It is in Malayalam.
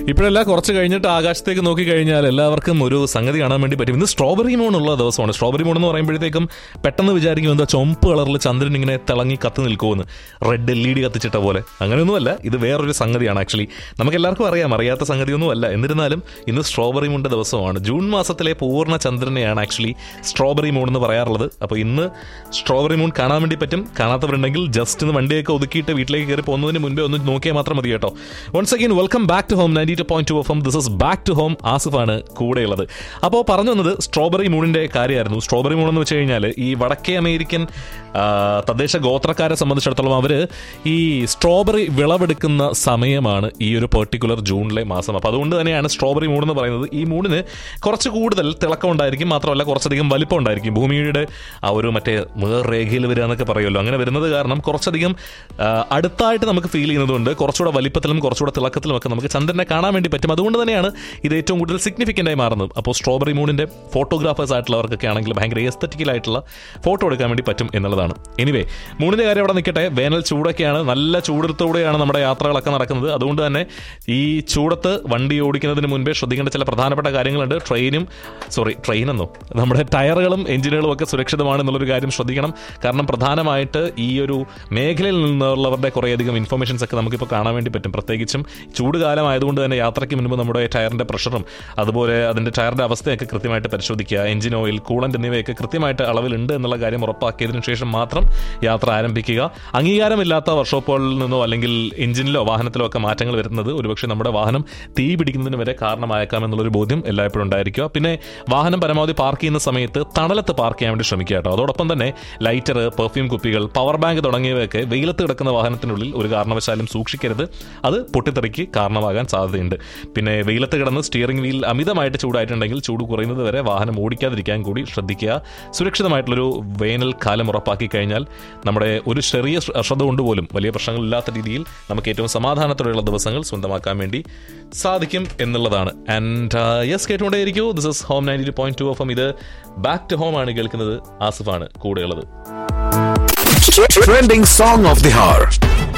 ഇപ്പോഴല്ല കുറച്ച് കഴിഞ്ഞിട്ട് ആകാശത്തേക്ക് നോക്കി കഴിഞ്ഞാൽ എല്ലാവർക്കും ഒരു സംഗതി കാണാൻ വേണ്ടി പറ്റും ഇന്ന് സ്ട്രോബെറി മൂൺ ഉള്ള ദിവസമാണ് സ്ട്രോബെറി മൂൺ എന്ന് പറയുമ്പോഴത്തേക്കും പെട്ടെന്ന് വിചാരിക്കും എന്താ ചുമപ്പ് കളറിൽ ചന്ദ്രൻ ഇങ്ങനെ തിളങ്ങി കത്ത് നിൽക്കുമെന്ന് റെഡ് എൽ ഇ ഡി കത്തിച്ചിട്ട പോലെ അങ്ങനെയൊന്നുമല്ല ഇത് വേറൊരു സംഗതിയാണ് ആക്ച്വലി നമുക്ക് എല്ലാവർക്കും അറിയാം അറിയാത്ത സംഗതിയൊന്നും അല്ല എന്നിരുന്നാലും ഇന്ന് സ്ട്രോബെറി മൂണിന്റെ ദിവസമാണ് ജൂൺ മാസത്തിലെ പൂർണ്ണ ചന്ദ്രനെയാണ് ആക്ച്വലി സ്ട്രോബെറി മൂൺ എന്ന് പറയാറുള്ളത് അപ്പോൾ ഇന്ന് സ്ട്രോബെറി മൂൺ കാണാൻ വേണ്ടി പറ്റും കാണാത്തവരുണ്ടെങ്കിൽ ജസ്റ്റ് ഒന്ന് വണ്ടിയൊക്കെ ഒതുക്കിയിട്ട് വീട്ടിലേക്ക് കയറി പോകുന്നതിന് മുൻപേ ഒന്ന് നോക്കിയാൽ മാത്രം മതി കേട്ടോ once again welcome back to home ninety two point two F M this is back to home ആസിഫാണ് കൂടെയുള്ളത് അപ്പോൾ പറഞ്ഞു വന്നത് സ്ട്രോബെറി മൂണിന്റെ കാര്യമായിരുന്നു സ്ട്രോബെറി മൂൺ എന്ന് വെച്ച് കഴിഞ്ഞാൽ ഈ വടക്കേ അമേരിക്കൻ ആ, തദ്ദേശ ഗോത്രക്കാരെ സംബന്ധിച്ചിടത്തോളം അവർ ഈ സ്ട്രോബെറി വിളവെടുക്കുന്ന സമയമാണ് ഈ ഒരു പെർട്ടിക്കുലർ ജൂണിലെ മാസം അപ്പോൾ അതുകൊണ്ട് തന്നെയാണ് സ്ട്രോബെറി മൂൺ എന്ന് പറയുന്നത് ഈ മൂണിന് കുറച്ച് കൂടുതൽ തിളക്കം ഉണ്ടായിരിക്കും മാത്രമല്ല കുറച്ചധികം വലിപ്പം ഉണ്ടായിരിക്കും ഭൂമിയുടെ ആ ഒരു മറ്റേ മേർരേഖയിൽ വരിക എന്നൊക്കെ പറയുമല്ലോ അങ്ങനെ വരുന്നത് കാരണം കുറച്ചധികം ആ, അടുത്തായിട്ട് നമുക്ക് ഫീൽ ചെയ്യുന്നതുകൊണ്ട് കുറച്ചുകൂടെ വലിപ്പത്തിലും കുറച്ചുകൂടെ തിളക്കത്തിലും ഒക്കെ നമുക്ക് ചന്ദ്രനെ കാണാൻ വേണ്ടി പറ്റും അതുകൊണ്ട് തന്നെയാണ് ഇത് ഏറ്റവും കൂടുതൽ സിഗ്നിഫിക്കൻ്റ് ആയി മാറുന്നത് അപ്പോൾ സ്ട്രോബെറി മൂണിൻ്റെ ഫോട്ടോഗ്രാഫേഴ്സ് ആയിട്ടുള്ളവർക്കൊക്കെ ആണെങ്കിൽ ഭയങ്കര എസ്തറ്റിക്കൽ ആയിട്ടുള്ള ഫോട്ടോ എടുക്കാൻ വേണ്ടി പറ്റും എന്നുള്ളതാണ് എനിവേ മൂണിൻ്റെ കാര്യം അവിടെ നിൽക്കട്ടെ വേനൽ ചൂടൊക്കെയാണ് നല്ല ചൂടത്തോടെയാണ് നമ്മുടെ യാത്രകളൊക്കെ നടക്കുന്നത് അതുകൊണ്ട് തന്നെ ഈ ചൂടത്ത് വണ്ടി ഓടിക്കുന്നതിന് മുൻപേ ശ്രദ്ധിക്കേണ്ട ചില പ്രധാനപ്പെട്ട കാര്യങ്ങളുണ്ട് ട്രെയിനും സോറി ട്രെയിനെന്നോ നമ്മുടെ ടയറുകളും എഞ്ചിനുകളും ഒക്കെ സുരക്ഷിതമാണ് എന്നുള്ളൊരു കാര്യം ശ്രദ്ധിക്കണം കാരണം പ്രധാനമായിട്ട് ഈ ഒരു മേഖലയിൽ നിന്നുള്ളവരുടെ കുറേയധികം ഇൻഫർമേഷൻസ് ഒക്കെ നമുക്കിപ്പോൾ കാണാൻ വേണ്ടി പറ്റും പ്രത്യേകിച്ചും ചൂട് കാലം ആയതുകൊണ്ട് തന്നെ യാത്രയ്ക്ക് മുൻപ് നമ്മുടെ ടയറിന്റെ പ്രഷറും അതുപോലെ അതിന്റെ ടയറിന്റെ അവസ്ഥയൊക്കെ കൃത്യമായിട്ട് പരിശോധിക്കുക എഞ്ചിൻ ഓയിൽ കൂളന്റ് എന്നിവയൊക്കെ കൃത്യമായിട്ട് അളവിലുണ്ട് എന്നുള്ള കാര്യം ഉറപ്പാക്കിയതിനു ശേഷം മാത്രം യാത്ര ആരംഭിക്കുക അംഗീകാരമില്ലാത്ത വർക്ക്ഷോപ്പുകളിൽ നിന്നോ അല്ലെങ്കിൽ എഞ്ചിനിലോ വാഹനത്തിലോ ഒക്കെ മാറ്റങ്ങൾ വരുന്നത് ഒരുപക്ഷെ നമ്മുടെ വാഹനം തീ പിടിക്കുന്നതിന് വരെ കാരണമായേക്കാം എന്നുള്ളൊരു ബോധ്യം എല്ലായ്പ്പോഴും ഉണ്ടായിരിക്കുക പിന്നെ വാഹനം പരമാവധി പാർക്ക് ചെയ്യുന്ന സമയത്ത് തണലത്ത് പാർക്ക് ചെയ്യാൻ വേണ്ടി ശ്രമിക്കുക കേട്ടോ അതോടൊപ്പം തന്നെ ലൈറ്റർ പെർഫ്യൂം കുപ്പികൾ പവർ ബാങ്ക് തുടങ്ങിയവയൊക്കെ വെയിലത്ത് കിടക്കുന്ന വാഹനത്തിനുള്ളിൽ ഒരു കാരണവശാലും സൂക്ഷിക്കരുത് അത് പൊട്ടിത്തെറിക്ക് കാരണമാകാൻ സാധ്യതയുണ്ട് പിന്നെ വെയിലത്ത് കിടന്ന് സ്റ്റിയറിംഗ് വീൽ അമിതമായിട്ട് ചൂടായിട്ടുണ്ടെങ്കിൽ ചൂട് കുറയുന്നത് വരെ വാഹനം ഓടിക്കാതിരിക്കാൻ കൂടി ശ്രദ്ധിക്കുക സുരക്ഷിതമായിട്ടുള്ളൊരു വേനൽ കാലം ഉറപ്പാക്കി കഴിഞ്ഞാൽ നമ്മുടെ ഒരു ചെറിയ ശ്രദ്ധ കൊണ്ടുപോലും വലിയ പ്രശ്നങ്ങളില്ലാത്ത രീതിയിൽ നമുക്ക് ഏറ്റവും സമാധാനത്തോടെയുള്ള ദിവസങ്ങൾ സ്വന്തമാക്കാൻ വേണ്ടി സാധിക്കും എന്നുള്ളതാണ് ആൻഡ് യെസ് കേട്ടുകൊണ്ടേയിരിക്കൂ this is home ninety two point two F ഇത് ബാക്ക് ടു ഹോം ആണ് കേൾക്കുന്നത് ആസിഫാണ് കൂടെയുള്ളത് Trending song of the hour.